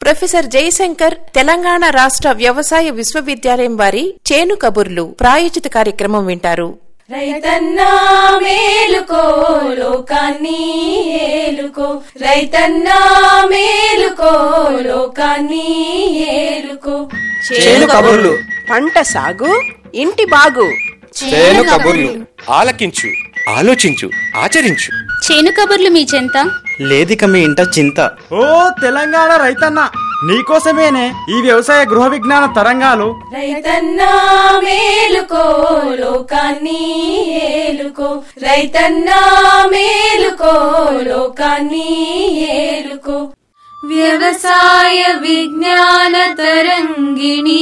professor Jayashankar Telangana రాష్ట్ర వ్యవసాయ విశ్వవిద్యాలయం వారి చేను కబుర్లు ప్రాయోజిత కార్యక్రమం వింటారు రైతన్నా మేలుకో లోకాన్ని ఏలుకో రైతన్నా మేలుకో లోకాన్ని ఏలుకో చేను కబుర్లు పంట సాగు ఇంటి బాగు చేను కబుర్లు ఆలకించు ఆలోచించు ఆచరించు చేను కబుర్లు మీ చెంత లేదిక మీ ఇంట చింత ఓ తెలంగాణ రైతన్న నీకోసమేనే ఈ వ్యవసాయ గృహ విజ్ఞాన తరంగాలు రైతన్నా మేలుకో లోకాన్ని ఏలుకో రైతన్నా మేలుకో లోకాన్ని ఏలుకో వ్యవసాయ విజ్ఞాన తరంగిణి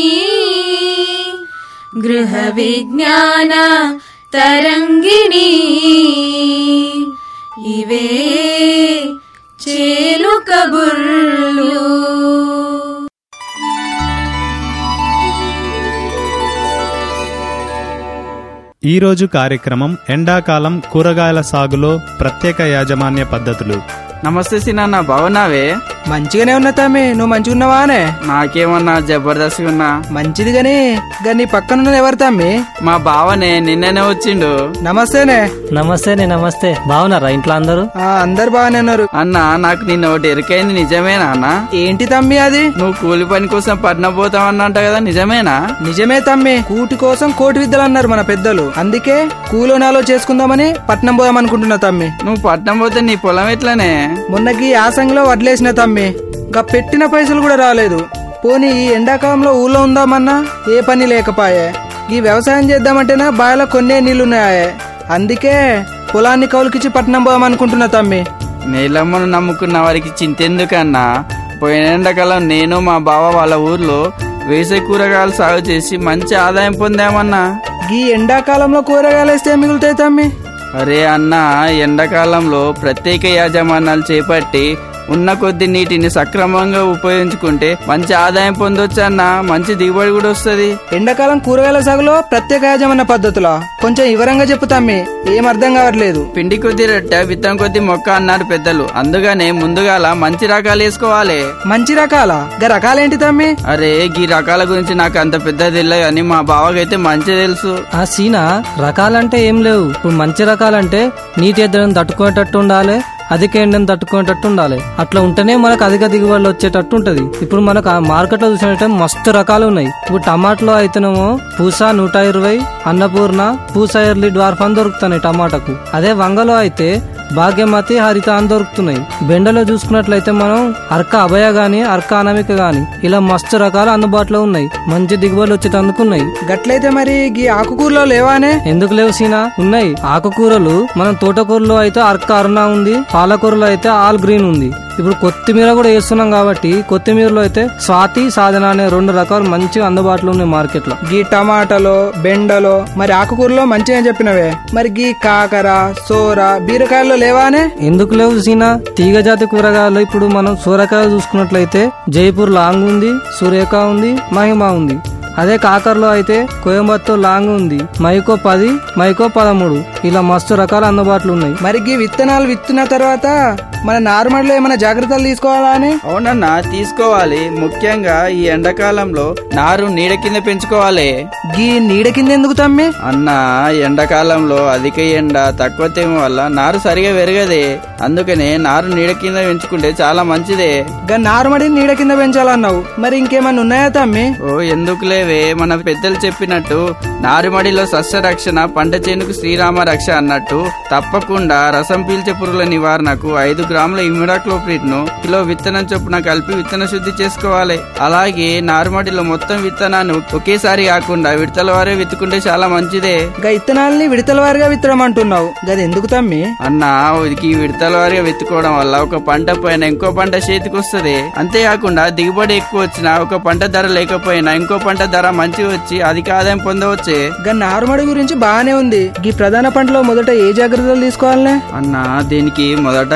గృహ విజ్ఞాన తరంగిణి ఇవే చేలు కబుర్లు ఈరోజు కార్యక్రమం ఎండాకాలం కూరగాయల సాగులో ప్రత్యేక యాజమాన్య పద్ధతులు నమస్తే సినాన్న బాగున్నావే మంచిగానే ఉన్నా తమ్మి నువ్వు మంచిగున్నావానే నాకేమన్నా జబర్దస్త్ ఉన్నా మంచిది గాని గాని పక్కనున్నది ఎవరు తమ్మి మా బావనే నిన్ననే వచ్చిండు నమస్తేనే నమస్తేనే నమస్తే బాగున్నారా ఇంట్లో అందరూ ఆ అందరు బాగానే ఉన్నారు అన్న నాకు నిన్న ఒకటి ఎరికైంది నిజమేనా అన్న ఏంటి తమ్మి అది నువ్వు కూలి పని కోసం పట్నం పోతావన్నంట కదా నిజమేనా నిజమే తమ్మి కూటి కోసం కోటి విద్యలు అన్నారు మన పెద్దలు అందుకే కూలోనాలో చేసుకుందామని పట్నం పోదాం అనుకుంటున్నా తమ్మి నువ్వు పట్నం పోతే నీ పొలం ఎట్లనే మొన్నకి యాసంగిలో వడ్లేసిన తమ్మి గా పెట్టిన పైసలు కూడా రాలేదు పోనీ ఈ ఎండాకాలంలో ఊళ్ళో ఉందామన్నా ఏ పని లేకపాయే ఈ వ్యవసాయం చేద్దామంటేనా బావిలో కొన్నే నీళ్లున్నాయే అందుకే పొలాన్ని కౌలుకిచ్చి పట్నం పోదాం అనుకుంటున్నా తమ్మి నీలమ్మను నమ్ముకున్న వారికి చింతెందుకన్నా పోయిన ఎండాకాలం నేను మా బావ వాళ్ళ ఊర్లో వేసే కూరగాయలు సాగు చేసి మంచి ఆదాయం పొందామన్నా ఈ ఎండాకాలంలో కూరగాయలు వేస్తే మిగులుతాయి తమ్మి అరే అన్న ఎండాకాలంలో ప్రత్యేక యాజమాన్యాలు చేపట్టి ఉన్న కొద్ది నీటిని సక్రమంగా ఉపయోగించుకుంటే మంచి ఆదాయం పొందొచ్చు అన్న మంచి దిగుబడి కూడా వస్తుంది ఎండాకాలం కూరగాయల సాగులో ప్రత్యేక యాజమాన్య పద్ధతులా కొంచెం వివరంగా చెప్పుతామ్మి ఏం అర్థం కావట్లేదు పిండి కొద్ది రొట్టె విత్తం కొద్ది మొక్క అన్నారు పెద్దలు అందుకనే ముందుగాల మంచి రకాలు వేసుకోవాలి మంచి రకాల గా రకాలేంటి తమ్మి అరే ఈ రకాల గురించి నాకు అంత పెద్ద తెలియదు కానీ మా బావకైతే మంచి తెలుసు ఆ సీనా రకాలంటే ఏం లేవు ఇప్పుడు మంచి రకాలంటే నీటి ఎద్దడం తట్టుకునేటట్టు ఉండాలి అధిక ఎండను తట్టుకునేటట్టు ఉండాలి అట్లా ఉంటేనే మనకు అధిక దిగుబడులు వచ్చేటట్టు ఉంటది ఇప్పుడు మనకు ఆ మార్కెట్ లో చూసినట్టే మస్తు రకాలు ఉన్నాయి ఇప్పుడు టమాటాలో అయితేనేమో పూసా నూట ఇరవై అన్నపూర్ణ పూసా ఎర్లీ డ్వార్ఫ్ అని దొరుకుతున్నాయి టమాటాకు అదే వంగలో అయితే భాగ్యమతి హరిత అని దొరుకుతున్నాయి బెండలో చూసుకున్నట్లయితే మనం అర్క అభయ గాని అర్క అనామిక గాని ఇలా మస్తు రకాలు అందుబాటులో ఉన్నాయి మంచి దిగుబడులు వచ్చేటందుకు ఉన్నాయి గట్లయితే మరి ఈ ఆకుకూరలో లేవానే ఎందుకు లేవు సీనా ఉన్నాయి ఆకుకూరలు మనం తోటకూరలో అయితే అర్క అరుణ ఉంది పాలకూరలో అయితే ఆల్ గ్రీన్ ఉంది ఇప్పుడు కొత్తిమీర కూడా వేస్తున్నాం కాబట్టి కొత్తిమీరలో అయితే స్వాతి సాధన అనే రెండు రకాలు మంచిగా అందుబాటులో ఉన్నాయి మార్కెట్ లో గీ టమాటాలో బెండలో మరి ఆకుకూరలో మంచిగా చెప్పినవే మరి గీ కాకర సోర బీరకాయల్లో లేవానే ఎందుకు లేవు సీనా తీగ జాతి కూరగాయలు ఇప్పుడు మనం సూరకాయ చూసుకున్నట్లయితే జైపూర్ లాంగ్ ఉంది సూర్యక ఉంది మహిమ ఉంది అదే కాకరలో అయితే కోయంబత్తూర్ లాంగ్ ఉంది మైకో పది మైకో పదమూడు ఇలా మస్తు రకాల అందుబాటులో ఉన్నాయి మరి గీ విత్తనాలు విత్తిన తర్వాత మన నార్మల్ లో ఏమైనా జాగ్రత్తలు తీసుకోవాలా అని అవునన్నా తీసుకోవాలి ముఖ్యంగా ఈ ఎండాకాలంలో నారు నీడ కింద పెంచుకోవాలి గీ నీడ కింద ఎందుకు తమ్మి అన్న ఎండాకాలంలో అధిక ఎండ తక్కువ తేమ వల్ల నారు సరిగా పెరగదే అందుకనే నారు నీడ కింద పెంచుకుంటే చాలా మంచిదే గా నారుమడి నీడ కింద పెంచాలన్నావు మరి ఇంకేమైనా ఉన్నాయా తమ్మి ఓ ఎందుకు లేవే మన పెద్దలు చెప్పినట్టు నారుమడిలో సస్య రక్షణ పంట చేనుకు శ్రీరామ రక్ష అన్నట్టు తప్పకుండా రసం పీల్చే పురుగుల నివారణకు ఐదు గ్రాముల ఇమిడాక్లోప్రిట్ ను కిలో విత్తనం చొప్పున కలిపి విత్తన శుద్ధి చేసుకోవాలి అలాగే నారుమడిలో మొత్తం విత్తనాన్ని ఒకేసారి కాకుండా విడతల వారే విత్తుకుంటే చాలా మంచిదే గా విత్తనాల్ని విడతల వారిగా విత్తడం అంటున్నావు గది ఎందుకు తమ్మి అన్న ఈ విడతల వారిగా విత్తుకోవడం వల్ల ఒక పంట పైన ఇంకో పంట చేతికి వస్తుంది అంతేకాకుండా దిగుబడి ఎక్కువ వచ్చినా ఒక పంట ధర లేకపోయినా ఇంకో పంట ధర మంచిగా వచ్చి అధిక ఆదాయం పొందవచ్చే గా నారుమడి గురించి బాగానే ఉంది ఈ ప్రధాన పంటలో మొదట ఏ జాగ్రత్తలు తీసుకోవాలనే అన్న దీనికి మొదటగా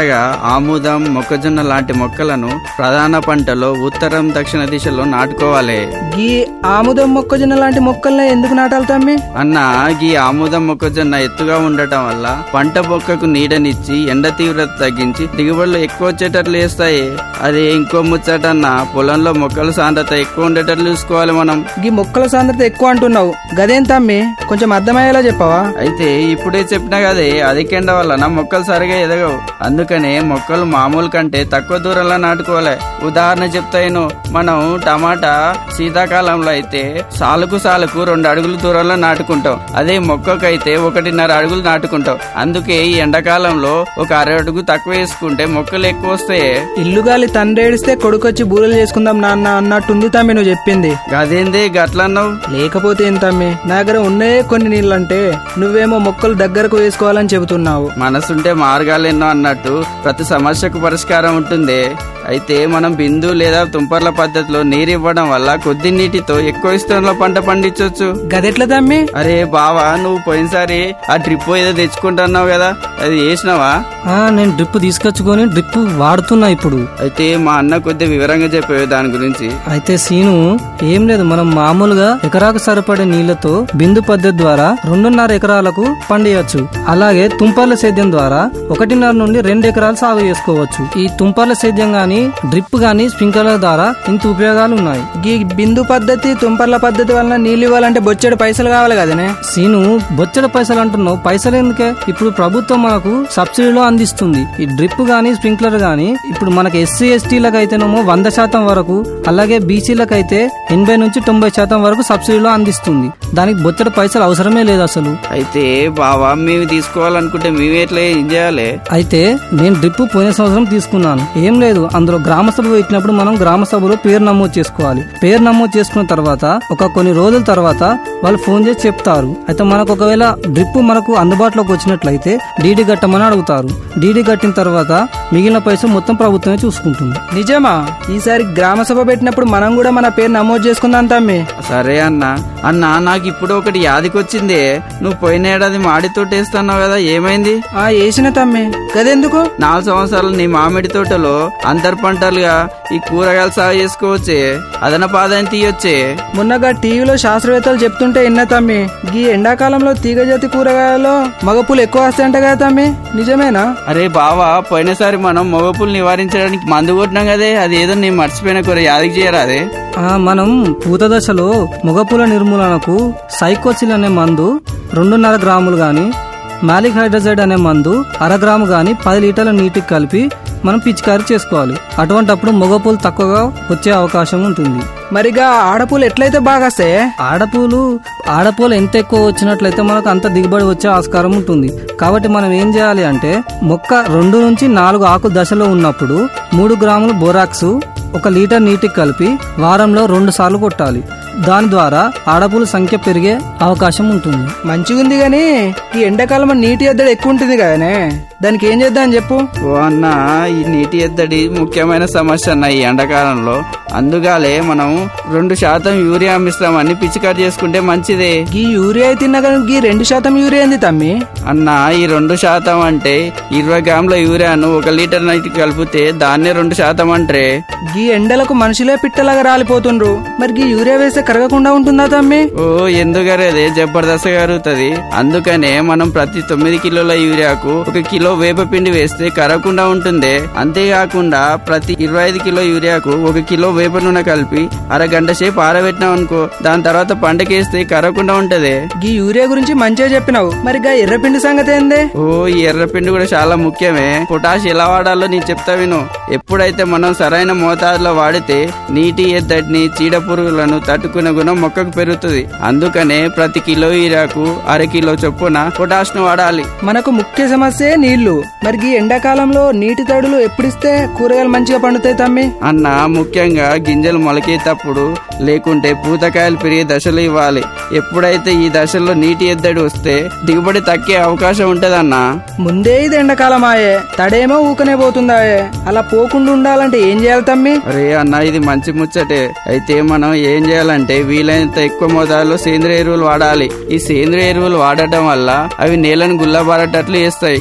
ఆముదం మొక్కజొన్న లాంటి మొక్కలను ప్రధాన పంటలో ఉత్తరం దక్షిణ దిశలో నాటుకోవాలి గీ ఆముదం మొక్కజొన్న లాంటి మొక్కల్ని ఎందుకు నాటాలి తమ్మి అన్న గీ ఆముదం మొక్కజొన్న ఎత్తుగా ఉండటం వల్ల పంట మొక్కకు నీడనిచ్చి ఎండ తీవ్రత తగ్గించి దిగుబడులు ఎక్కువ వచ్చేటట్లు చేస్తాయి అదే ఇంకో ముచ్చటన్న పొలంలో మొక్కల సాంద్రత ఎక్కువ ఉండేటట్లు చూసుకోవాలి మనం గీ మొక్కల సాంద్రత ఎక్కువ అంటున్నావు గదేం తమ్మి కొంచెం అర్థమయ్యేలా చెప్పవా అయితే ఇప్పుడే చెప్పినా కదే అధికెండ వలన మొక్కలు సరిగా ఎదగవు అందుకనే మొక్కలు మామూలు కంటే తక్కువ దూరంలో నాటుకోవాలి ఉదాహరణ చెప్తాను మనం టమాటా శీతాకాలంలో అయితే సాలుకు సాలుకు రెండు అడుగుల దూరంలో నాటుకుంటాం అదే మొక్కకైతే ఒకటిన్నర అడుగులు నాటుకుంటాం అందుకే ఈ ఎండాకాలంలో ఒక అర అడుగు తక్కువ వేసుకుంటే మొక్కలు ఎక్కువ వస్తాయి ఇల్లు గాలి తండ్రేడిస్తే కొడుకొచ్చి బూరెలు చేసుకుందాం నాన్న అన్నట్టుంది తమ్మి నువ్వు చెప్పింది గదేందే గట్లన్నావు లేకపోతే ఏం తమ్మి నా దగ్గర ఉన్నాయే కొన్ని నీళ్ళంటే నువ్వేమో మొక్కలు దగ్గరకు వేసుకోవాలని చెబుతున్నావు మనసుంటే మార్గాలెన్నో అన్నట్టు ప్రతి సమస్యకు పరిష్కారం ఉంటుంది అయితే మనం బిందు లేదా తుంపర్ల పద్ధతిలో నీరు ఇవ్వడం వల్ల కొద్ది నీటితో ఎక్కువ విస్తీర్ణంలో పంట పండించవచ్చు గదెట్లా తమ్మి అరే బావా నువ్వు పోయినసారి ఆ డ్రిప్ ఏదో తెచ్చుకుంటున్నావు కదా అది వేసినావా ఆ, నేను డ్రిప్ తీసుకొచ్చుకొని డ్రిప్ వాడుతున్నా ఇప్పుడు అయితే మా అన్న కొద్దిగా వివరంగా చెప్పేవి దాని గురించి అయితే సీను ఏం లేదు మనం మామూలుగా ఎకరాకు సరిపడే నీళ్లతో బిందు పద్ధతి ద్వారా రెండున్నర ఎకరాలకు పండియచ్చు అలాగే తుంపర్ల సేద్యం ద్వారా ఒకటిన్నర నుండి రెండు ఎకరాలు సాగు చేసుకోవచ్చు ఈ తుంపర్ల సేద్యం గాని డ్రిప్ గాని స్ప్రింక్లర్ల ద్వారా ఇంత ఉపయోగాలు ఉన్నాయి గీ బిందు పద్ధతి తుంపర్ల పద్ధతి వలన నీళ్ళు ఇవ్వాలంటే బొచ్చెడు పైసలు కావాలి కదనే సీను బొచ్చడ పైసలు అంటున్నావు పైసలు ఎందుకే ఇప్పుడు ప్రభుత్వం మనకు సబ్సిడీలో అందిస్తుంది ఈ డ్రిప్ గానీ స్ప్రింక్లర్ గానీ ఇప్పుడు మనకి ఎస్సీ ఎస్టీలకు అయితేనేమో వంద శాతం వరకు అలాగే బీసీలకు అయితే ఎనభై నుంచి తొంభై శాతం వరకు సబ్సిడీలో అందిస్తుంది దానికి బొచ్చడ పైసలు అవసరమే లేదు అసలు అయితే బావా మేము తీసుకోవాలనుకుంటే మేము ఎట్లా ఏం చేయాలి అయితే నేను డ్రిప్ పోయిన సంవత్సరం తీసుకున్నాను ఏం లేదు అందులో గ్రామ సభ పెట్టినప్పుడు మనం గ్రామ సభలో పేరు నమోదు చేసుకోవాలి పేరు నమోదు చేసుకున్న తర్వాత ఒక కొన్ని రోజుల తర్వాత వాళ్ళు ఫోన్ చేసి చెప్తారు అయితే మనకు ఒకవేళ డ్రిప్ మనకు అందుబాటులోకి వచ్చినట్లయితే డీడీ కట్టమని అడుగుతారు డీడీ కట్టిన తర్వాత మిగిలిన పైసలు మొత్తం ప్రభుత్వమే చూసుకుంటుంది నిజమా ఈసారి గ్రామ సభ పెట్టినప్పుడు మనం కూడా మన పేరు నమోదు చేసుకుందాం తమ్మి సరే అన్న అన్న నాకు ఇప్పుడు ఒకటి యాదికొచ్చింది నువ్వు పోయిన ఏడాది మాడితోట వేస్తున్నావు కదా ఏమైంది ఆ వేసిన తమ్మి గదెందుకు నాలుగు సంవత్సరాలు నీ మామిడి తోటలో అంతర్ పంటలుగా ఈ కూరగాయలు సాగు చేసుకోవచ్చే అదనపు ఆదాయం తీయొచ్చే మొన్నగా టీవీలో శాస్త్రవేత్తలు చెప్తుంటే విన్నా తమ్మి గీ ఎండాకాలంలో తీగజాతి కూరగాయలలో మగపూలు ఎక్కువ వస్తాయంట కదా తమ్మి నిజమేనా అరే బావా పోయినసారి మనం మగపులు నివారించడానికి మందు కొట్టినాం కదే అది ఏదో నేను మర్చిపోయిన కూర యాదికి చేయరాదే ఆ, మనం పూత దశలో మొగపుల నిర్మూలనకు సైకోసిల్ అనే మందు రెండున్నర గ్రాములు గాని మాలిక్ హైడ్రోజైడ్ అనే మందు అర గ్రాము గాని పది లీటర్ల నీటికి కలిపి మనం పిచికారీ చేసుకోవాలి అటువంటప్పుడు మొగపూలు తక్కువగా వచ్చే అవకాశం ఉంటుంది మరిగా ఆడపూలు ఎట్లయితే బాగా వస్తాయి ఆడపూలు ఆడపూలు ఎంత ఎక్కువ వచ్చినట్లయితే మనకు అంత దిగుబడి వచ్చే ఆస్కారం ఉంటుంది కాబట్టి మనం ఏం చేయాలి అంటే మొక్క రెండు నుంచి నాలుగు ఆకు దశలో ఉన్నప్పుడు మూడు గ్రాములు బోరాక్స్ ఒక లీటర్ నీటికి కలిపి వారంలో రెండు సార్లు కొట్టాలి దాని ద్వారా ఆడపూల సంఖ్య పెరిగే అవకాశం ఉంటుంది మంచిగుంది గాని ఈ ఎండాకాలం నీటి ఎద్దడి ఎక్కువ ఉంటుంది కదనే దానికి ఏం చేద్దాం చెప్పు ఓ అన్న ఈ నీటి ఎద్దడి ముఖ్యమైన సమస్య అన్న ఈ ఎండాకాలంలో అందుగాలే మనం రెండు శాతం యూరియా మిశ్రమాన్ని పిచికారి చేసుకుంటే మంచిదే ఈ యూరియా తిన్నా కానీ గీ రెండు శాతం యూరియా ఏంది తమ్మి అన్న ఈ రెండు శాతం అంటే ఇరవై గ్రాముల యూరియాను ఒక లీటర్ నీటికి కలిపితే దాన్నే రెండు శాతం అంటే గీ ఎండలకు మనుషులే పిట్టలాగా రాలిపోతుండ్రు మరి గీ యూరియా వేస్తే కరగకుండా ఉంటుందా తమ్మి ఓ ఎందుకరేదే జబర్దస్త్ కరుగుతుంది అందుకనే మనం ప్రతి తొమ్మిది కిలోల యూరియాకు ఒక కిలో వేపపిండి వేస్తే కరగకుండా ఉంటుంది అంతేకాకుండా ప్రతి ఇరవై ఐదు కిలో యూరియాకు ఒక కిలో వేప నూనె కలిపి అరగంట సేపు ఆరబెట్టినాం అనుకో దాని తర్వాత పంటకేస్తే కరగకుండా ఉంటది గీ యూరియా గురించి మంచిగా చెప్పినావు మరి గా ఎర్రపిండి సంగతి ఏంది ఓ ఈ ఎర్రపిండి కూడా చాలా ముఖ్యమే పొటాష్ ఎలా వాడాలో నేను చెప్తా విను ఎప్పుడైతే మనం సరైన మోతాదులో వాడితే నీటి ఎద్దడిని చీడ పురుగులను తట్టుకునే గుణం మొక్కకు పెరుగుతుంది అందుకనే ప్రతి కిలో యూరియాకు అర కిలో చొప్పున పొటాష్ ను వాడాలి మనకు ముఖ్య సమస్య నీళ్లు మరి గీ ఎండాకాలంలో నీటి తడులు ఎప్పుడిస్తే కూరగాయలు మంచిగా పండుతాయి తమ్మి అన్న ముఖ్యంగా గింజలు మొలకేటప్పుడు లేకుంటే పూతకాయలు పెరిగే దశలు ఇవ్వాలి ఎప్పుడైతే ఈ దశలో నీటి ఎద్దడి వస్తే దిగుబడి తగ్గే అవకాశం ఉంటదన్నా ముందే ఇది ఎండాకాలం ఆయే తడేమో ఊకనే పోతుందాయే అలా పోకుండా ఉండాలంటే ఏం చేయాలి తమ్మి అరే అన్న ఇది మంచి ముచ్చటే అయితే మనం ఏం చేయాలంటే వీలైనంత ఎక్కువ మోతాదులో సేంద్రియ ఎరువులు వాడాలి ఈ సేంద్రియ ఎరువులు వాడటం వల్ల అవి నేలను గుల్లబారేటట్లు చేస్తాయి అంతే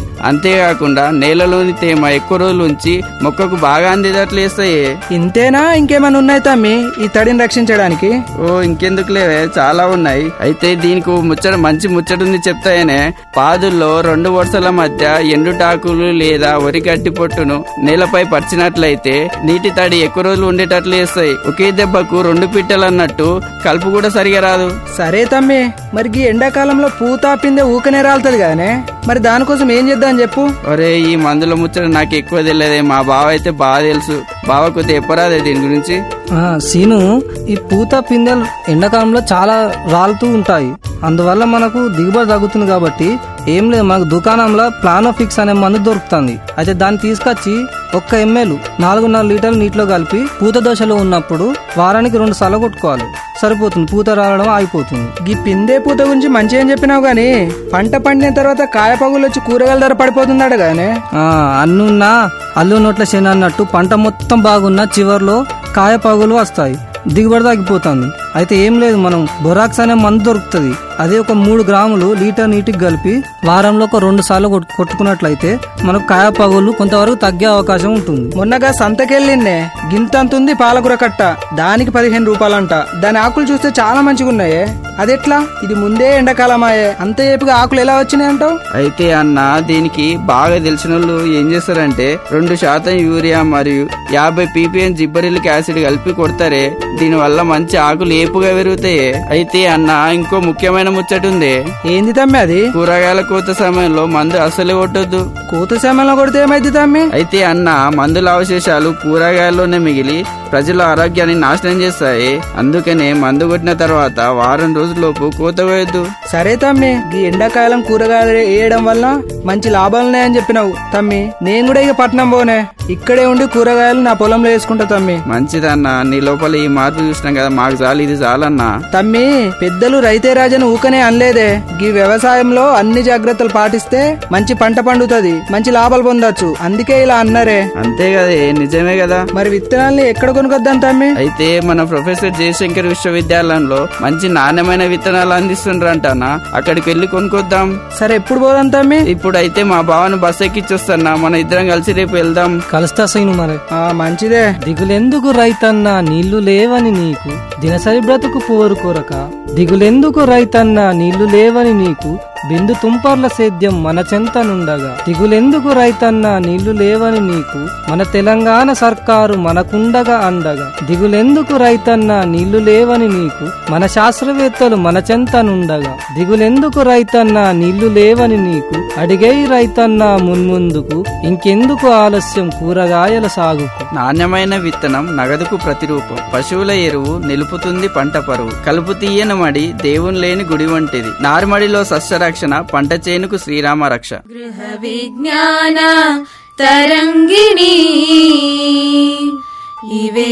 అంతేకాకుండా నేలలోని తేమ ఎక్కువ రోజులు ఉంచి మొక్కకు బాగా అందేటట్లు వేస్తాయి ఇంతేనా ఇంకేమైనా ఉన్నాయి తమ్మి ఈ తడిని రక్షించడానికి ఓ ఇంకెందుకు లేవే చాలా ఉన్నాయి అయితే దీనికి ఓ ముచ్చట మంచి ముచ్చట ఉంది చెప్తాయనే పాదుల్లో రెండు వరుసల మధ్య ఎండుటాకులు లేదా వరి గడ్డి పొట్టును నేలపై పరిచినట్లయితే నీటి తడి ఎక్కువ రోజులు ఉండేటట్లు వేస్తాయి ఒకే దెబ్బకు రెండు పిట్టలు అన్నట్టు కలుపు కూడా సరిగా రాదు సరే తమ్మి మరి ఈ ఎండాకాలంలో పూత పిందె ఊకనే రాలుతుంది కదనే మరి దానికోసం ఏం చేద్దాం చెప్పు ఒరే ఈ మందుల ముచ్చట నాకు ఎక్కువ తెలియదే మా బావ అయితే బాగా తెలుసు బావ కొద్దిగా ఎప్పరాదే దీని గురించి ఆ, సీను ఈ పూత పిందెలు ఎండాకాలంలో చాలా రాలుతూ ఉంటాయి అందువల్ల మనకు దిగుబడి తగ్గుతుంది కాబట్టి ఏం లేదు మనకు దుకాణంలో ప్లానోఫిక్స్ అనే మందు దొరుకుతుంది అయితే దాన్ని తీసుకొచ్చి ఒక్క ఎంఎల్ నాలుగున్నర లీటర్లు నీటిలో కలిపి పూత దశలో ఉన్నప్పుడు వారానికి రెండు సార్లు కొట్టుకోవాలి సరిపోతుంది పూత రాలడం ఆగిపోతుంది ఈ పిందె పూత గురించి మంచిగా ఏం చెప్పినావు గాని పంట పండిన తర్వాత కాయ పగులు వచ్చి కూరగాయల ధర పడిపోతుందట గానే ఆ, అన్నున్నా అల్లు నోట్ల శని అన్నట్టు పంట మొత్తం బాగున్నా చివర్లో కాయ పగులు వస్తాయి దిగుబడి తగ్గిపోతుంది అయితే ఏం లేదు మనం బొరాక్స్ అనే మందు దొరుకుతుంది అదే ఒక మూడు గ్రాములు లీటర్ నీటికి కలిపి వారంలో ఒక రెండు సార్లు కొట్టు- కొట్టుకున్నట్లయితే మనకు కాయ పగులు కొంతవరకు తగ్గే అవకాశం ఉంటుంది మొన్నగా సంతకెళ్ళిన్నే గింతంతుంది పాలకూర కట్ట దానికి పదిహేను రూపాయలంట దాని ఆకులు చూస్తే చాలా మంచిగా ఉన్నాయే అదెట్లా ఇది ముందే ఎండాకాలమాయే అంత ఏపుగా ఆకులు ఎలా వచ్చినాయి అంటావు అయితే అన్న దీనికి బాగా తెలిసిన వాళ్ళు ఏం చేస్తారంటే రెండు శాతం యూరియా మరియు యాభై పీపీఎన్ జిబ్బరిలిక్ యాసిడ్ కలిపి కొడతారే దీని వల్ల మంచి ఆకులు ఏపుగా పెరుగుతాయి అయితే అన్న ఇంకో ముఖ్యమైన ముచ్చట ఉంది ఏంది తమ్మి అది కూరగాయల కోత సమయంలో మందు అసలే కొట్టొద్దు కోత సమయంలో కొడితే ఏమైంది తమ్మి అయితే అన్న మందుల అవశేషాలు కూరగాయల్లోనే మిగిలి ప్రజల ఆరోగ్యాన్ని నాశనం చేస్తాయి అందుకనే మందు కొట్టిన తర్వాత వారం రోజుల్లోపు కోత వేయద్దు సరే తమ్మి ఈ ఎండాకాలం కూరగాయలు వేయడం వల్ల మంచి లాభాలున్నాయని చెప్పినావు తమ్మి నేను కూడా ఇక పట్నం పోనే ఇక్కడే ఉండి కూరగాయలు నా పొలంలో వేసుకుంటా తమ్మి మంచిదన్న నీ లోపల ఈ మార్పు చూసినాం కదా మాకు చాలు ఇది చాలన్నా తమ్మి పెద్దలు రైతే రాజని ఊకనే అనలేదే ఈ వ్యవసాయంలో అన్ని జాగ్రత్తలు పాటిస్తే మంచి పంట పండుతుంది మంచి లాభాలు పొందొచ్చు అందుకే ఇలా అన్నారే అంతే కదే నిజమే కదా మరి విత్తనాల్ని ఎక్కడ కొనుక్కొద్దాం తమ్మి అయితే మన ప్రొఫెసర్ జయశంకర్ విశ్వవిద్యాలయంలో మంచి నాణ్యమైన విత్తనాలు అందిస్తుండ్రంటనా అక్కడికి వెళ్ళి కొనుక్కొద్దాం సరే ఎప్పుడు పోదాం తమ్మి ఇప్పుడు అయితే మా బావను బస్ ఎక్కిచ్చొస్తున్నా మన ఇద్దరం కలిసి రేపు వెళ్దాం కలుస్తా సీను మరి ఆ మంచిదే దిగులెందుకు రైతన్నా నీళ్లు లేవని నీకు దినసరి బ్రతుకు పోరు కొరక దిగులెందుకు రైతన్నా నీళ్లు లేవని నీకు బిందు తుంపర్ల సేద్యం మన చెంతనుండగా దిగులెందుకు రైతన్నా నీళ్లు లేవని నీకు మన తెలంగాణ సర్కారు మనకుండగా అండగా దిగులెందుకు రైతన్నా నీళ్లు లేవని నీకు మన శాస్త్రవేత్తలు మన చెంతనుండగా దిగులెందుకు రైతన్నా నీళ్లు లేవని నీకు అడిగై రైతన్నా మున్ముందుకు ఇంకెందుకు ఆలస్యం కూరగాయల సాగుకు నాణ్యమైన విత్తనం నగదుకు ప్రతిరూపం పశువుల ఎరువు నిలుపుతుంది పంట పరువు కలుపు తీయని మడి దేవుని లేని గుడి వంటిది నారుమడిలో సస్యరక్షణ పంట చేనుకు శ్రీరామ రక్ష గృహ విజ్ఞాన తరంగిణి ఇవే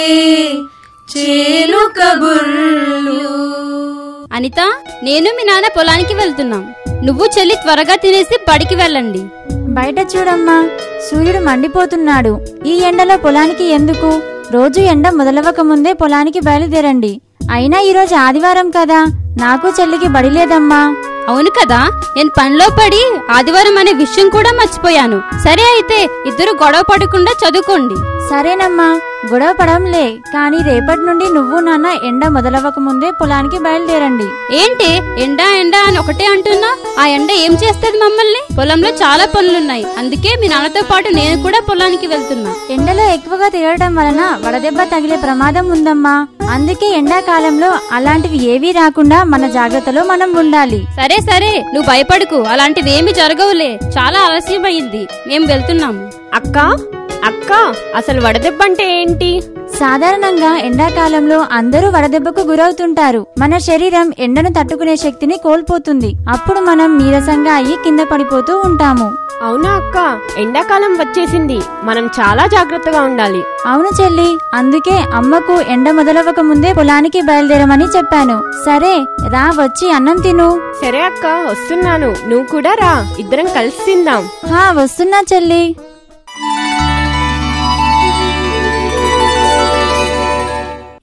చేను కబుర్లు అనిత నేను మీ నాన్న పొలానికి వెళ్తున్నాం నువ్వు చెల్లి త్వరగా తినేసి బడికి వెళ్ళండి బయట చూడమ్మా సూర్యుడు మండిపోతున్నాడు ఈ ఎండలో పొలానికి ఎందుకు రోజు ఎండ మొదలవక ముందే పొలానికి బయలుదేరండి అయినా ఈరోజు ఆదివారం కదా నాకు చెల్లికి బడి లేదమ్మా అవును కదా నేను పనిలో పడి ఆదివారం అనే విషయం కూడా మర్చిపోయాను సరే అయితే ఇద్దరు గొడవ పడకుండా చదువుకోండి సరేనమ్మా గొడవ పడంలే కానీ రేపటి నుండి నువ్వు నాన్న ఎండ మొదలవక ముందే పొలానికి బయలుదేరండి ఏంటి ఎండా ఎండా అని ఒకటే అంటున్నా ఆ ఎండ ఏం చేస్తుంది మమ్మల్ని పొలంలో చాలా పనులున్నాయి అందుకే మీ నాన్నతో పాటు నేను కూడా పొలానికి వెళ్తున్నా ఎండలో ఎక్కువగా తిరగడం వలన వడదెబ్బ తగిలే ప్రమాదం ఉందమ్మా అందుకే ఎండాకాలంలో అలాంటివి ఏవీ రాకుండా మన జాగ్రత్తలో మనం ఉండాలి సరే సరే నువ్వు భయపడకు అలాంటివి ఏమి జరగవులే చాలా ఆలస్యమైంది మేము వెళ్తున్నాము అక్క అక్క అసలు వడదెబ్బ అంటే ఏంటి సాధారణంగా ఎండాకాలంలో అందరూ వడదెబ్బకు గురవుతుంటారు మన శరీరం ఎండను తట్టుకునే శక్తిని కోల్పోతుంది అప్పుడు మనం నీరసంగా అయ్యి కింద పడిపోతూ ఉంటాము అవునా అక్క ఎండాకాలం వచ్చేసింది మనం చాలా జాగ్రత్తగా ఉండాలి అవును చెల్లి అందుకే అమ్మకు ఎండ మొదలవక ముందే పొలానికి బయలుదేరమని చెప్పాను సరే రా వచ్చి అన్నం తిను సరే అక్క వస్తున్నాను నువ్వు కూడా రా ఇద్దరం కలిసి తిందాం హా వస్తున్నా చెల్లి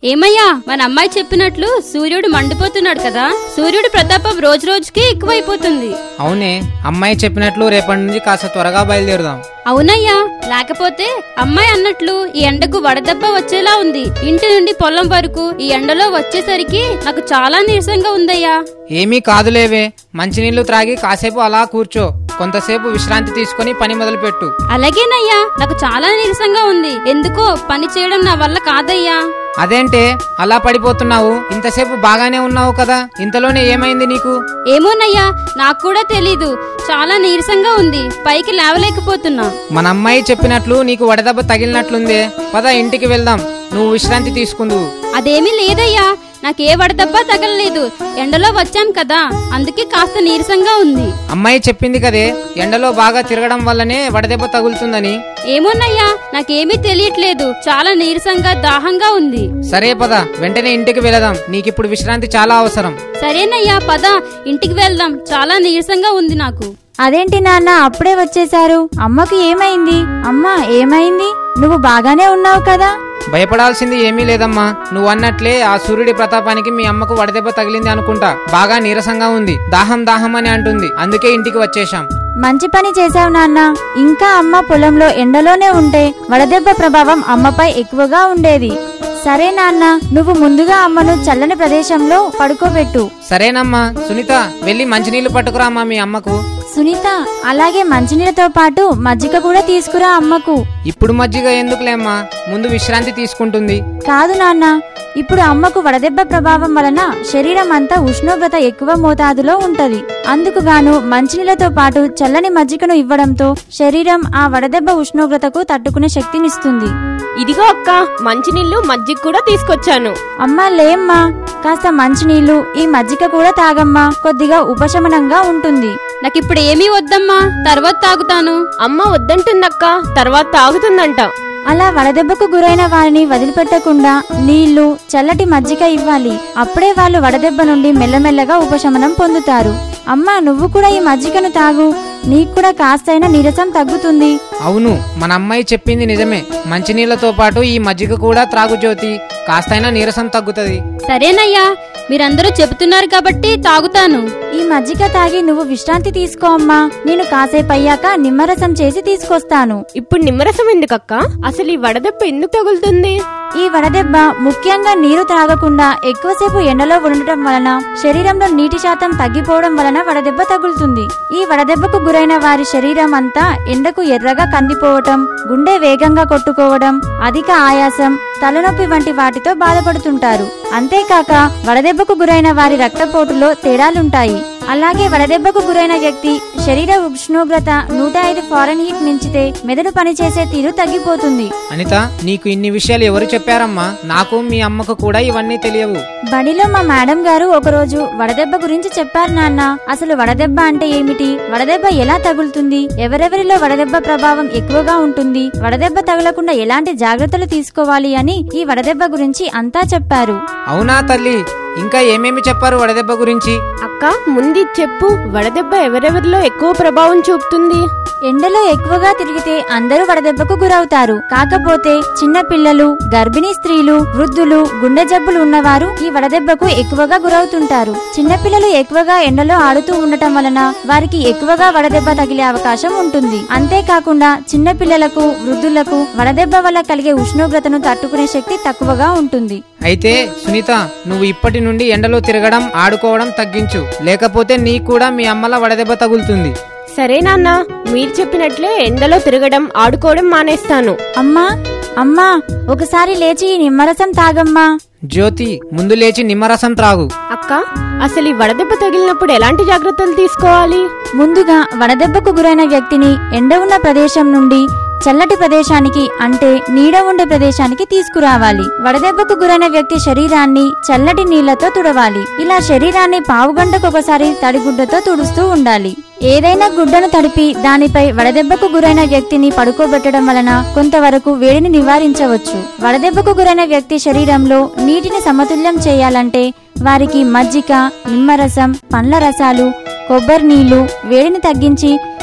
ఏమయ్యా మన అమ్మాయి చెప్పినట్లు సూర్యుడు మండిపోతున్నాడు కదా సూర్యుడి ప్రతాపం రోజు రోజుకి ఎక్కువైపోతుంది అవునే అమ్మాయి చెప్పినట్లు రేపటి నుంచి కాస్త త్వరగా బయలుదేరుదాం అవునయ్యా లేకపోతే అమ్మాయి అన్నట్లు ఈ ఎండకు వడదెబ్బ వచ్చేలా ఉంది ఇంటి నుండి పొలం వరకు ఈ ఎండలో వచ్చేసరికి నాకు చాలా నీరసంగా ఉందయ్యా ఏమీ కాదులేవే మంచినీళ్లు త్రాగి కాసేపు అలా కూర్చో కొంతసేపు విశ్రాంతి తీసుకొని పని మొదలుపెట్టు అలాగేనయ్యా నాకు చాలా నీరసంగా ఉంది ఎందుకో పని చేయడం నా వల్ల కాదయ్యా అదేంటే అలా పడిపోతున్నావు ఇంతసేపు బాగానే ఉన్నావు కదా ఇంతలోనే ఏమైంది నీకు ఏమోనయ్యా నాకు కూడా తెలీదు చాలా నీరసంగా ఉంది పైకి లేవలేకపోతున్నా మన అమ్మాయి చెప్పినట్లు నీకు వడదెబ్బ తగిలినట్లుందే పద ఇంటికి వెళ్దాం నువ్వు విశ్రాంతి తీసుకుందువు అదేమీ లేదయ్యా నాకే వడదబ్బా తగలలేదు ఎండలో వచ్చాం కదా అందుకే కాస్త నీరసంగా ఉంది అమ్మాయి చెప్పింది కదే ఎండలో బాగా తిరగడం వల్లనే వడదెబ్బ తగులుతుందని ఏమోనయ్యా నాకేమీ తెలియట్లేదు చాలా నీరసంగా దాహంగా ఉంది సరే పద వెంటనే ఇంటికి వెళదాం నీకిప్పుడు విశ్రాంతి చాలా అవసరం సరేనయ్యా పద ఇంటికి వెళ్దాం చాలా నీరసంగా ఉంది నాకు అదేంటి నాన్న అప్పుడే వచ్చేశారు అమ్మకు ఏమైంది అమ్మా ఏమైంది నువ్వు బాగానే ఉన్నావు కదా భయపడాల్సింది ఏమీ లేదమ్మా నువ్వు అన్నట్లే ఆ సూర్యుడి ప్రతాపానికి మీ అమ్మకు వడదెబ్బ తగిలింది అనుకుంటా బాగా నీరసంగా ఉంది దాహం దాహం అని అంటుంది అందుకే ఇంటికి వచ్చేశాం మంచి పని చేశావు నాన్న ఇంకా అమ్మ పొలంలో ఎండలోనే ఉంటే వడదెబ్బ ప్రభావం అమ్మపై ఎక్కువగా ఉండేది సరే నాన్న నువ్వు ముందుగా అమ్మను చల్లని ప్రదేశంలో పడుకోబెట్టు సరేనమ్మా సునీత వెళ్ళి మంచినీళ్లు పట్టుకురామ్మా మీ అమ్మకు సునీత అలాగే మంచినీళ్ళతో పాటు మజ్జిగ కూడా తీసుకురా అమ్మకు ఇప్పుడు మజ్జిగ ఎందుకులేమ్మా ముందు విశ్రాంతి తీసుకుంటుంది కాదు నాన్న ఇప్పుడు అమ్మకు వడదెబ్బ ప్రభావం వలన శరీరం అంతా ఉష్ణోగ్రత ఎక్కువ మోతాదులో ఉంటది అందుకు గాను మంచినీళ్ళతో పాటు చల్లని మజ్జిగను ఇవ్వడంతో శరీరం ఆ వడదెబ్బ ఉష్ణోగ్రతకు తట్టుకునే శక్తినిస్తుంది ఇదిగో అక్క మంచినీళ్ళు మజ్జిగ కూడా తీసుకొచ్చాను అమ్మా లేమ్మా కాస్త మంచినీళ్లు ఈ మజ్జిగ కూడా తాగమ్మా కొద్దిగా ఉపశమనంగా ఉంటుంది నాకిప్పుడు ఏమీ వద్దమ్మా తర్వాత తాగుతాను అమ్మ వద్దంటుందక్క తర్వాత తాగుతుందంట అలా వడదెబ్బకు గురైన వారిని వదిలిపెట్టకుండా నీళ్లు చల్లటి మజ్జిగ ఇవ్వాలి అప్పుడే వాళ్ళు వడదెబ్బ నుండి మెల్లమెల్లగా ఉపశమనం పొందుతారు అమ్మా నువ్వు కూడా ఈ మజ్జిగను తాగు నీకు కూడా కాస్తైనా నీరసం తగ్గుతుంది అవును మన అమ్మాయి చెప్పింది నిజమే మంచినీళ్లతో పాటు ఈ మజ్జిగ కూడా త్రాగు జ్యోతి కాస్తైనా నీరసం తగ్గుతది సరేనయ్యా మీరందరూ చెబుతున్నారు కాబట్టి తాగుతాను ఈ మజ్జిగ తాగి నువ్వు విశ్రాంతి తీసుకో అమ్మా నేను కాసేపు అయ్యాక నిమ్మరసం చేసి తీసుకొస్తాను ఇప్పుడు నిమ్మరసం ఎందుకక్క అసలు ఈ వడదెబ్బ ఎందుకు తగులుతుంది ఈ వడదెబ్బ ముఖ్యంగా నీరు త్రాగకుండా ఎక్కువసేపు ఎండలో ఉండటం వలన శరీరంలో నీటి శాతం తగ్గిపోవడం వలన వడదెబ్బ తగులుతుంది ఈ వడదెబ్బకు గురైన వారి శరీరం అంతా ఎండకు ఎర్రగా కందిపోవటం గుండె వేగంగా కొట్టుకోవడం అధిక ఆయాసం తలనొప్పి వంటి వాటితో బాధపడుతుంటారు అంతేకాక వడదెబ్బకు గురైన వారి రక్తపోటులో తేడాలుంటాయి అలాగే వడదెబ్బకు గురైన వ్యక్తి శరీర ఉష్ణోగ్రత నూట ఐదు ఫారెన్ హీట్ మించితే మెదడు పనిచేసే తీరు తగ్గిపోతుంది అనిత నీకు ఇన్ని విషయాలు ఎవరు చెప్పారమ్మా నాకు మీ అమ్మకు కూడా ఇవన్నీ తెలియవు బడిలో మా మేడం గారు ఒకరోజు వడదెబ్బ గురించి చెప్పారు నాన్న అసలు వడదెబ్బ అంటే ఏమిటి వడదెబ్బ ఎలా తగులుతుంది ఎవరెవరిలో వడదెబ్బ ప్రభావం ఎక్కువగా ఉంటుంది వడదెబ్బ తగలకుండా ఎలాంటి జాగ్రత్తలు తీసుకోవాలి అని ఈ వడదెబ్బ గురించి అంతా చెప్పారు అవునా తల్లి ఇంకా ఏమేమి చెప్పారు వడదెబ్బ గురించి అక్క ముందు చెప్పు వడదెబ్బ ఎవరెవరిలో ఎక్కువ ప్రభావం చూపుతుంది ఎండలో ఎక్కువగా తిరిగితే అందరూ వడదెబ్బకు గురవుతారు కాకపోతే చిన్న పిల్లలు గర్భిణీ స్త్రీలు వృద్ధులు గుండె జబ్బులు ఉన్నవారు ఈ వడదెబ్బకు ఎక్కువగా గురవుతుంటారు చిన్నపిల్లలు ఎక్కువగా ఎండలో ఆడుతూ ఉండటం వలన వారికి ఎక్కువగా వడదెబ్బ తగిలే అవకాశం ఉంటుంది అంతేకాకుండా చిన్న పిల్లలకు వృద్ధులకు వడదెబ్బ వల్ల కలిగే ఉష్ణోగ్రతను తట్టుకునే శక్తి తక్కువగా ఉంటుంది అయితే సునీత నువ్వు ఇప్పటి నుండి ఎండలో తిరగడం ఆడుకోవడం తగ్గించు లేకపోతే నీకు కూడా మీ అమ్మల వడదెబ్బ తగులుతుంది సరే నాన్న మీరు చెప్పినట్లే ఎండలో తిరగడం ఆడుకోవడం మానేస్తాను అమ్మా అమ్మా ఒకసారి లేచి ఈ నిమ్మరసం తాగమ్మా జ్యోతి ముందు లేచి నిమ్మరసం త్రాగు అక్క అసలు ఈ వడదెబ్బ తగిలినప్పుడు ఎలాంటి జాగ్రత్తలు తీసుకోవాలి ముందుగా వడదెబ్బకు గురైన వ్యక్తిని ఎండ ఉన్న ప్రదేశం నుండి చల్లటి ప్రదేశానికి అంటే నీడ ఉండే ప్రదేశానికి తీసుకురావాలి వడదెబ్బకు గురైన వ్యక్తి శరీరాన్ని చల్లటి నీళ్లతో తుడవాలి ఇలా శరీరాన్ని పావు గంటకు ఒకసారి తడిగుడ్డతో తుడుస్తూ ఉండాలి ఏదైనా గుడ్డను తడిపి దానిపై వడదెబ్బకు గురైన వ్యక్తిని పడుకోబెట్టడం వలన కొంతవరకు వేడిని నివారించవచ్చు వడదెబ్బకు గురైన వ్యక్తి శరీరంలో నీటిని సమతుల్యం చేయాలంటే వారికి మజ్జిగ నిమ్మరసం పండ్ల రసాలు కొబ్బరి నీళ్లు వేడిని తగ్గించి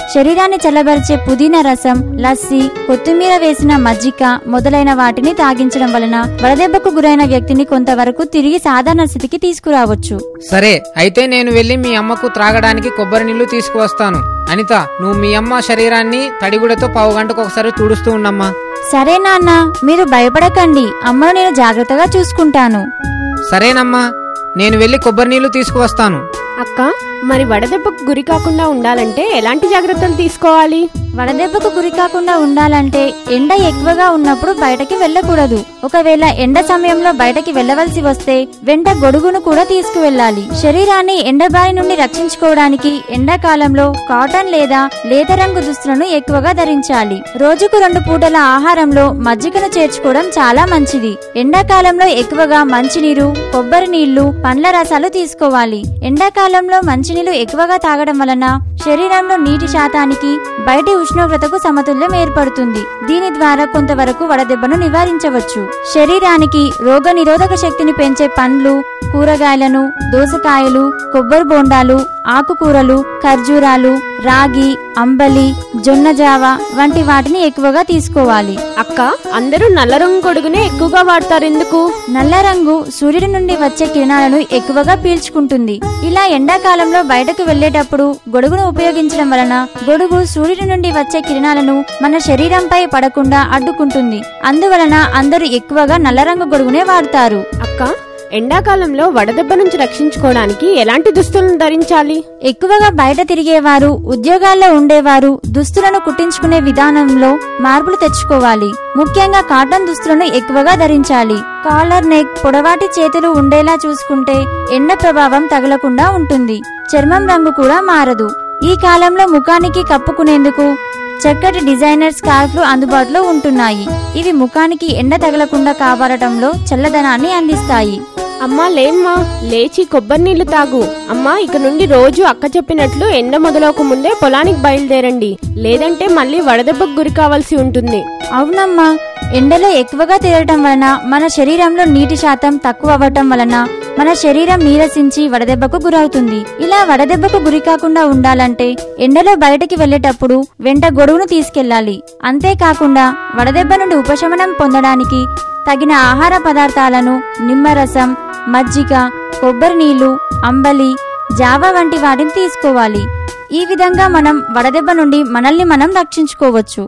శరీరాన్ని చల్లబరిచే పుదీనా రసం లస్సి కొత్తిమీర వేసిన మజ్జిగ మొదలైన వాటిని తాగించడం వలన వడదెబ్బకు గురైన వ్యక్తిని కొంతవరకు తిరిగి సాధారణ స్థితికి తీసుకురావచ్చు సరే అయితే నేను వెళ్ళి మీ అమ్మకు త్రాగడానికి కొబ్బరి నీళ్లు తీసుకువస్తాను అనిత నువ్వు మీ అమ్మ శరీరాన్ని తడిగుడతో పావు గంటకు ఒకసారి తుడుస్తూ ఉండమ్మా సరే నాన్న మీరు భయపడకండి అమ్మను నేను జాగ్రత్తగా చూసుకుంటాను సరేనమ్మా నేను వెళ్ళి కొబ్బరి నీళ్లు తీసుకువస్తాను అక్క మరి వడదెబ్బకు గురి కాకుండా ఉండాలంటే ఎలాంటి జాగ్రత్తలు తీసుకోవాలి వడదెబ్బకు గురి కాకుండా ఉండాలంటే ఎండ ఎక్కువగా ఉన్నప్పుడు బయటకి వెళ్ళకూడదు ఒకవేళ ఎండ సమయంలో బయటకి వెళ్ళవలసి వస్తే వెంట గొడుగును కూడా తీసుకువెళ్ళాలి శరీరాన్ని ఎండ బారి నుండి రక్షించుకోవడానికి ఎండాకాలంలో కాటన్ లేదా లేత రంగు దుస్తులను ఎక్కువగా ధరించాలి రోజుకు రెండు పూటల ఆహారంలో మజ్జిగను చేర్చుకోవడం చాలా మంచిది ఎండాకాలంలో ఎక్కువగా మంచినీరు కొబ్బరి నీళ్లు పండ్ల రసాలు తీసుకోవాలి ఎండాకాలంలో మంచినీళ్లు ఎక్కువగా తాగడం వలన శరీరంలో నీటి శాతానికి బయటి ఉష్ణోగ్రతకు సమతుల్యం ఏర్పడుతుంది దీని ద్వారా కొంతవరకు వడదెబ్బను నివారించవచ్చు శరీరానికి రోగ నిరోధక శక్తిని పెంచే పండ్లు కూరగాయలను దోసకాయలు కొబ్బరి బోండాలు ఆకుకూరలు ఖర్జూరాలు రాగి అంబలి జొన్న జావ వంటి వాటిని ఎక్కువగా తీసుకోవాలి అక్క అందరూ నల్ల రంగు గొడుగునే ఎక్కువగా వాడతారు ఎందుకు నల్ల రంగు సూర్యుడి నుండి వచ్చే కిరణాలను ఎక్కువగా పీల్చుకుంటుంది ఇలా ఎండాకాలంలో బయటకు వెళ్లేటప్పుడు గొడుగును ఉపయోగించడం వలన గొడుగు సూర్యుడి నుండి వచ్చే కిరణాలను మన శరీరంపై పడకుండా అడ్డుకుంటుంది అందువలన అందరూ ఎక్కువగా నల్ల రంగు గొడుగునే వాడతారు అక్క ఎండాకాలంలో వడదెబ్బ నుంచి రక్షించుకోవడానికి ఎలాంటి దుస్తులను ధరించాలి ఎక్కువగా బయట తిరిగేవారు ఉద్యోగాల్లో ఉండేవారు దుస్తులను కుట్టించుకునే విధానంలో మార్పులు తెచ్చుకోవాలి ముఖ్యంగా కాటన్ దుస్తులను ఎక్కువగా ధరించాలి కాలర్ నెక్ పొడవాటి చేతులు ఉండేలా చూసుకుంటే ఎండ ప్రభావం తగలకుండా ఉంటుంది చర్మం రంగు కూడా మారదు ఈ కాలంలో ముఖానికి కప్పుకునేందుకు చక్కటి డిజైనర్ స్కార్ఫ్లు అందుబాటులో ఉంటున్నాయి ఇవి ముఖానికి ఎండ తగలకుండా కాపాడటంలో చల్లదనాన్ని అందిస్తాయి అమ్మా లేమ్మా లేచి కొబ్బరి నీళ్లు తాగు అమ్మా ఇక నుండి రోజు అక్క చెప్పినట్లు ఎండ మొదలవక ముందే పొలానికి బయలుదేరండి లేదంటే మళ్ళీ వడదెబ్బకు గురి కావాల్సి ఉంటుంది అవునమ్మా ఎండలో ఎక్కువగా తిరగటం వలన మన శరీరంలో నీటి శాతం తక్కువ అవ్వటం వలన మన శరీరం నీరసించి వడదెబ్బకు గురవుతుంది ఇలా వడదెబ్బకు గురి కాకుండా ఉండాలంటే ఎండలో బయటకి వెళ్లేటప్పుడు వెంట గొడుగును తీసుకెళ్లాలి అంతేకాకుండా వడదెబ్బ నుండి ఉపశమనం పొందడానికి తగిన ఆహార పదార్థాలను నిమ్మరసం మజ్జిగ కొబ్బరి నీళ్లు అంబలి జావా వంటి వాటిని తీసుకోవాలి ఈ విధంగా మనం వడదెబ్బ నుండి మనల్ని మనం రక్షించుకోవచ్చు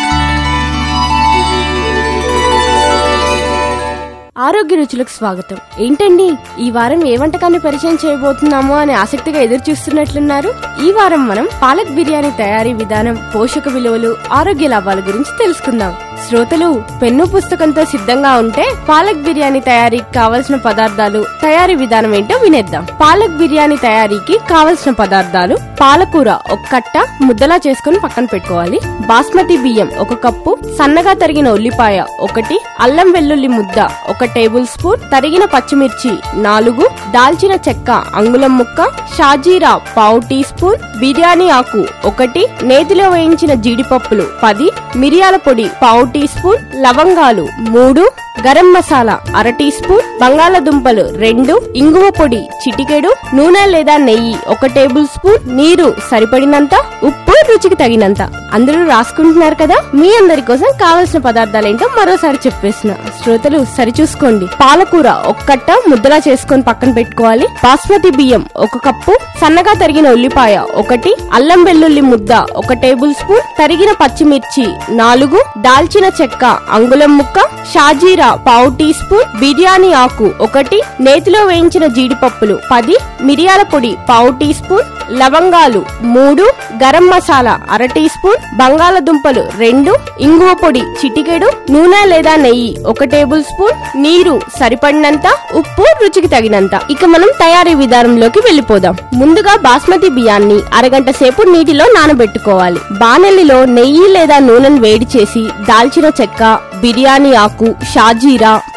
ఆరోగ్య రుచులకు స్వాగతం ఏంటండి ఈ వారం ఏ వంటకాన్ని పరిచయం చేయబోతున్నామో అని ఆసక్తిగా ఎదురు చూస్తున్నట్లున్నారు ఈ వారం మనం పాలక్ బిర్యానీ తయారీ విధానం పోషక విలువలు ఆరోగ్య లాభాల గురించి తెలుసుకుందాం శ్రోతలు పెన్ను పుస్తకంతో సిద్ధంగా ఉంటే పాలక్ బిర్యానీ తయారీకి కావలసిన పదార్థాలు తయారీ విధానం ఏంటో వినేద్దాం పాలక్ బిర్యానీ తయారీకి కావలసిన పదార్థాలు పాలకూర ఒక కట్ట ముద్దలా చేసుకుని పక్కన పెట్టుకోవాలి బాస్మతి బియ్యం ఒక కప్పు సన్నగా తరిగిన ఉల్లిపాయ ఒకటి అల్లం వెల్లుల్లి ముద్ద ఒక టేబుల్ స్పూన్ తరిగిన పచ్చిమిర్చి నాలుగు దాల్చిన చెక్క అంగుళం ముక్క షాజీరా పావు టీ స్పూన్ బిర్యానీ ఆకు ఒకటి నేతిలో వేయించిన జీడిపప్పులు పది మిరియాల పొడి పావు టీ స్పూన్ లవంగాలు మూడు గరం మసాలా అర టీ స్పూన్ బంగాళదుంపలు రెండు ఇంగువ పొడి చిటికెడు నూనె లేదా నెయ్యి ఒక టేబుల్ స్పూన్ నీరు సరిపడినంత ఉప్పు రుచికి తగినంత అందరూ రాసుకుంటున్నారు కదా మీ అందరి కోసం కావలసిన పదార్థాలు ఏంటో మరోసారి చెప్పేసిన శ్రోతలు సరిచూసుకోండి పాలకూర ఒక కట్ట ముద్దలా చేసుకొని పక్కన పెట్టుకోవాలి బాస్మతి బియ్యం ఒక కప్పు సన్నగా తరిగిన ఉల్లిపాయ ఒకటి అల్లం వెల్లుల్లి ముద్ద ఒక టేబుల్ స్పూన్ తరిగిన పచ్చిమిర్చి నాలుగు దాల్చిన చెక్క అంగుళం ముక్క షాజీరా పావు టీ స్పూన్ బిర్యానీ ఆకు ఒకటి నేతిలో వేయించిన జీడిపప్పులు పది మిరియాల పొడి పావు టీ స్పూన్ లవంగాలు మూడు గరం మసాలా అర టీ స్పూన్ బంగాళదుంపలు రెండు ఇంగువ పొడి చిటికెడు నూనె లేదా నెయ్యి ఒక టేబుల్ స్పూన్ నీరు సరిపడినంత ఉప్పు రుచికి తగినంత ఇక మనం తయారీ విధానంలోకి వెళ్ళిపోదాం ముందుగా బాస్మతి బియ్యాన్ని అరగంట సేపు నీటిలో నానబెట్టుకోవాలి బాణలిలో నెయ్యి లేదా నూనెను వేడి చేసి దాల్చిన చెక్క బిర్యానీ ఆకు షాజీరా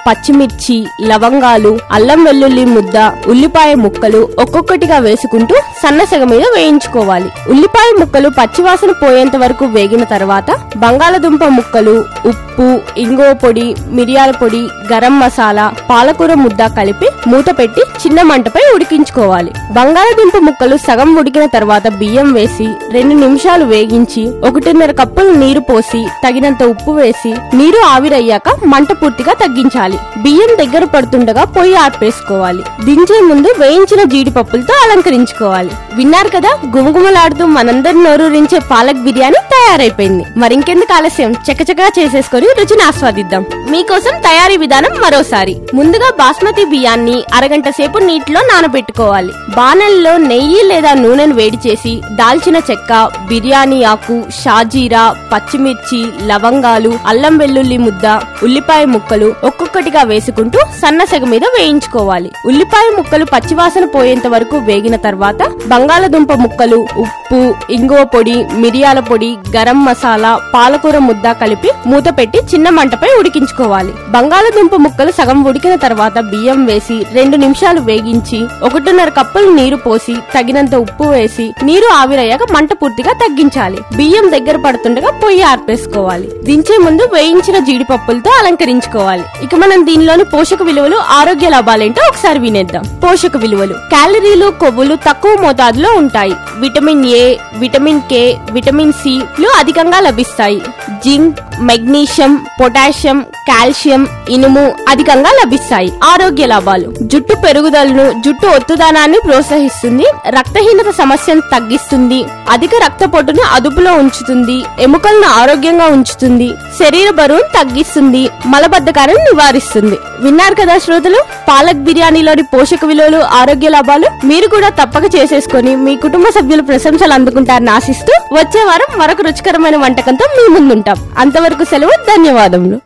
పచ్చిమిర్చి లవంగాలు అల్లం వెల్లుల్లి ముద్ద ఉల్లిపాయ ముక్కలు ఒక్కొక్కటిగా వేసుకుంటూ సన్నసగ మీద వేయించుకోవాలి ఉల్లిపాయ ముక్కలు పచ్చివాసన పోయేంత వరకు వేగిన తర్వాత బంగాళదుంప ముక్కలు ఉప్పు ఇంగువ పొడి మిరియాల పొడి గరం మసాలా పాలకూర ముద్ద కలిపి మూత పెట్టి చిన్న మంటపై ఉడికించుకోవాలి బంగాళదుంప ముక్కలు సగం ఉడికిన తర్వాత బియ్యం వేసి రెండు నిమిషాలు వేగించి ఒకటిన్నర కప్పులు నీరు పోసి తగినంత ఉప్పు వేసి నీరు ఆవిరయ్యాక మంట పూర్తిగా తగ్గించాలి బియ్యం దగ్గర పడుతుండగా పొయ్యి ఆర్పేసుకోవాలి దించే ముందు వేయించిన జీడిపప్పులతో అలంకరించుకోవాలి విన్నారు కదా గుమగుమలాడుతూ మనందరి నోరూరించే పాలక్ బిర్యానీ తయారైపోయింది మరింకెందుకు ఆలస్యం చకచకా చేసేసుకొని రుచిని ఆస్వాదిద్దాం మీకోసం తయారీ విధానం మరోసారి ముందుగా బాస్మతి బియ్యాన్ని అరగంట సేపు నీటిలో నానబెట్టుకోవాలి బాణల్లో నెయ్యి లేదా నూనెను వేడి చేసి దాల్చిన చెక్క బిర్యానీ ఆకు షాజీరా పచ్చిమిర్చి లవంగాలు అల్లం వెల్లుల్లి ముద్ద ఉల్లిపాయ ముక్కలు ఒక్కొక్కటిగా వేసుకుంటూ సన్నసెగ మీద వేయించుకోవాలి ఉల్లిపాయ ముక్కలు పచ్చివాసన పోయేంత వరకు వేగిన తర్వాత బంగాళదుంప ముక్కలు ఉప్పు ఇంగువ పొడి మిరియాల పొడి గరం మసాలా పాలకూర ముద్ద కలిపి మూత పెట్టి చిన్న మంటపై ఉడికించుకోవాలి బంగాళదుంప ముక్కలు సగం ఉడికిన తర్వాత బియ్యం వేసి రెండు నిమిషాలు వేగించి ఒకటిన్నర కప్పులు నీరు పోసి తగినంత ఉప్పు వేసి నీరు ఆవిరయ్యాక మంట పూర్తిగా తగ్గించాలి బియ్యం దగ్గర పడుతుండగా పొయ్యి ఆర్పేసుకోవాలి దించే ముందు వేయించిన జీడిపప్పులతో అలంకరించుకోవాలి ఇక మనం దీనిలోని పోషక విలువలు ఆరోగ్య లాభాలేంటో ఒకసారి వినేద్దాం పోషక విలువలు క్యాలరీలు కొవ్వులు తక్కువ మోతాదులో ఉంటాయి vitamin A vitamin K vitamin C లు అధికంగా లభిస్తాయి జింక్ మెగ్నీషియం పొటాషియం కాల్షియం ఇనుము అధికంగా లభిస్తాయి ఆరోగ్య లాభాలు జుట్టు పెరుగుదలను జుట్టు ఒత్తుదానాన్ని ప్రోత్సహిస్తుంది రక్తహీనత సమస్యను తగ్గిస్తుంది అధిక రక్తపోటును అదుపులో ఉంచుతుంది ఎముకలను ఆరోగ్యంగా ఉంచుతుంది శరీర బరువును తగ్గిస్తుంది మలబద్ధకాన్ని నివారిస్తుంది విన్నారు కదా శ్రోతలు పాలక్ బిర్యానీలోని పోషక విలువలు ఆరోగ్య లాభాలు మీరు కూడా తప్పక చేసేసుకొని మీ కుటుంబ సభ్యులు ప్రశంసలు అందుకుంటారని ఆశిస్తూ వచ్చే వారం మరొక రుచికరమైన వంటకంతో మీ ముందుంటాం అంతవరకు సెలవు ధన్యవాదములు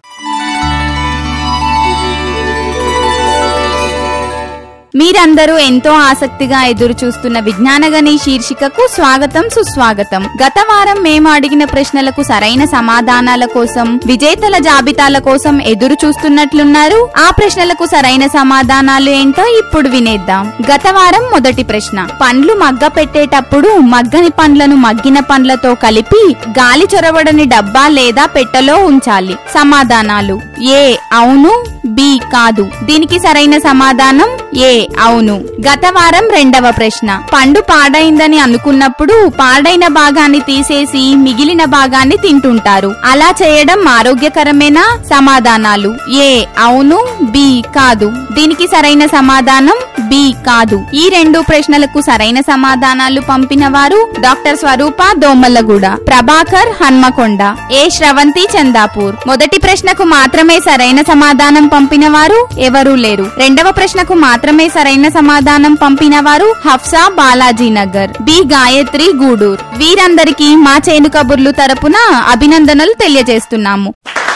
మీరందరూ ఎంతో ఆసక్తిగా ఎదురు చూస్తున్న విజ్ఞానగని శీర్షికకు స్వాగతం సుస్వాగతం గత వారం మేము అడిగిన ప్రశ్నలకు సరైన సమాధానాల కోసం విజేతల జాబితాల కోసం ఎదురు చూస్తున్నట్లున్నారు ఆ ప్రశ్నలకు సరైన సమాధానాలు ఏంటో ఇప్పుడు వినేద్దాం గత వారం మొదటి ప్రశ్న పండ్లు మగ్గ పెట్టేటప్పుడు మగ్గని పండ్లను మగ్గిన పండ్లతో కలిపి గాలి చొరబడని డబ్బా లేదా పెట్టెలో ఉంచాలి సమాధానాలు ఏ అవును బి కాదు దీనికి సరైన సమాధానం ఏ అవును గత వారం రెండవ ప్రశ్న పండు పాడైందని అనుకున్నప్పుడు పాడైన భాగాన్ని తీసేసి మిగిలిన భాగాన్ని తింటుంటారు అలా చేయడం ఆరోగ్యకరమేనా సమాధానాలు ఏ అవును బి కాదు దీనికి సరైన సమాధానం బి కాదు ఈ రెండు ప్రశ్నలకు సరైన సమాధానాలు పంపిన వారు డాక్టర్ స్వరూప దోమల్లగూడ ప్రభాకర్ హన్మకొండ ఏ శ్రవంతి చందాపూర్ మొదటి ప్రశ్నకు మాత్రమే సరైన సమాధానం పంపిన వారు ఎవరూ లేరు రెండవ ప్రశ్నకు మాత్రమే సరైన సమాధానం పంపిన వారు హఫ్సా బాలాజీ నగర్ బి గాయత్రి గూడూర్ వీరందరికీ మా చేను కబుర్లు తరపున అభినందనలు తెలియజేస్తున్నాము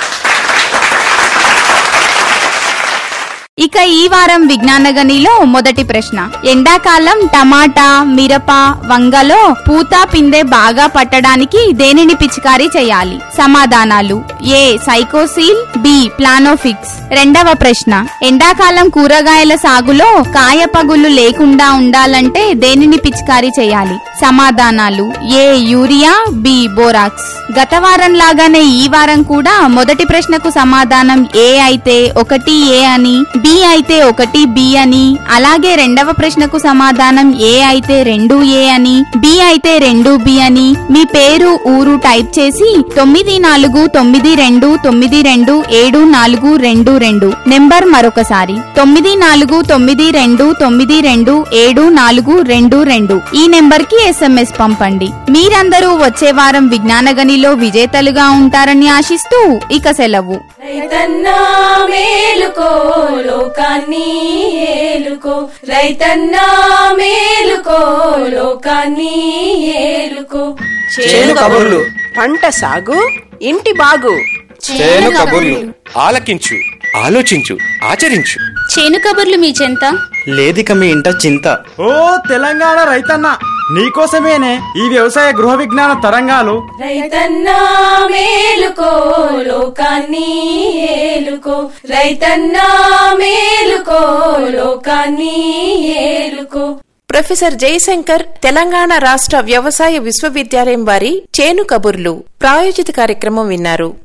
ఇక ఈ వారం విజ్ఞాన గనిలో మొదటి ప్రశ్న ఎండాకాలం టమాటా మిరప వంగలో పూత పిందె బాగా పట్టడానికి దేనిని పిచికారీ చేయాలి సమాధానాలు ఏ సైకోసీల్ బి ప్లానోఫిక్స్ రెండవ ప్రశ్న ఎండాకాలం కూరగాయల సాగులో కాయ పగులు లేకుండా ఉండాలంటే దేనిని పిచికారీ చేయాలి సమాధానాలు ఏ యూరియా బి బోరాక్స్ గత వారం లాగానే ఈ వారం కూడా మొదటి ప్రశ్నకు సమాధానం ఏ అయితే ఒకటి ఏ అని బి అయితే ఒకటి బి అని అలాగే రెండవ ప్రశ్నకు సమాధానం ఏ అయితే రెండు ఏ అని బి అయితే రెండు బి అని మీ పేరు ఊరు టైప్ చేసి తొమ్మిది నాలుగు తొమ్మిది రెండు తొమ్మిది రెండు ఏడు నాలుగు రెండు రెండు నెంబర్ మరొకసారి తొమ్మిది నాలుగు తొమ్మిది రెండు తొమ్మిది రెండు ఏడు నాలుగు రెండు రెండు ఈ నెంబర్ కి ఎస్ఎంఎస్ పంపండి మీరందరూ వచ్చే వారం విజ్ఞాన గనిలో విజేతలుగా ఉంటారని ఆశిస్తూ ఇక సెలవు రైతన్నా మేలుకో లోకాన్ని ఏలుకో రైతన్నా మేలుకో లోకాన్ని ఏలుకో చేను కబుర్లు పంట సాగు ఇంటి బాగు చేను కబుర్లు ఆలకించు ఆలోచించు ఆచరించు చేను కబుర్లు మీ చెంత లేదిక మీ ఇంట చింత ఓ తెలంగాణ రైతన్న నీకోసమేనే ఈ వ్యవసాయ గృహ విజ్ఞాన తరంగాలు రైతన్నా మేలుకో లోకాన్ని ఏలుకో రైతన్నా మేలుకో లోకాన్ని ఏలుకో ప్రొఫెసర్ జయశంకర్ తెలంగాణ రాష్ట్ర వ్యవసాయ విశ్వవిద్యాలయం వారి చేను కబుర్లు ప్రాయోజిత కార్యక్రమం విన్నారు